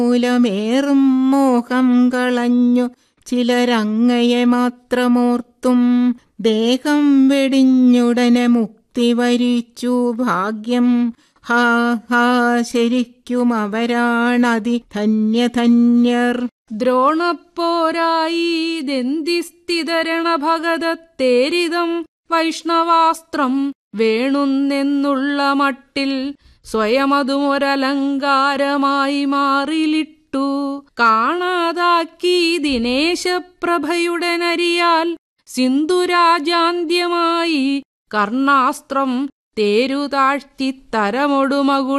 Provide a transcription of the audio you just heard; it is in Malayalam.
മൂലമേറും മോഹം കളഞ്ഞു ചിലരങ്ങയെ മാത്രമോർത്തും ദേഹം വെടിഞ്ഞുടനെ മുക്തി വരിച്ചു ഭാഗ്യം ഹാ ഹാ ശരിക്കും അവരാണതി ധന്യധന്യർ ദ്രോണപ്പോരായി ദന്തിസ്ഥിതരണ ഭഗതത്തേരിതം വൈഷ്ണവാസ്ത്രം വേണുന്നെന്നുള്ള മട്ടിൽ സ്വയമതുമൊരലങ്കാരമായി മാറിലിട്ടു കാണാതാക്കി ദിനേശപ്രഭയുടെ നരിയാൽ സിന്ധുരാജാന്ത്യമായി കർണാസ്ത്രം തേരു താഴ്ത്തി തരമൊടുമകുട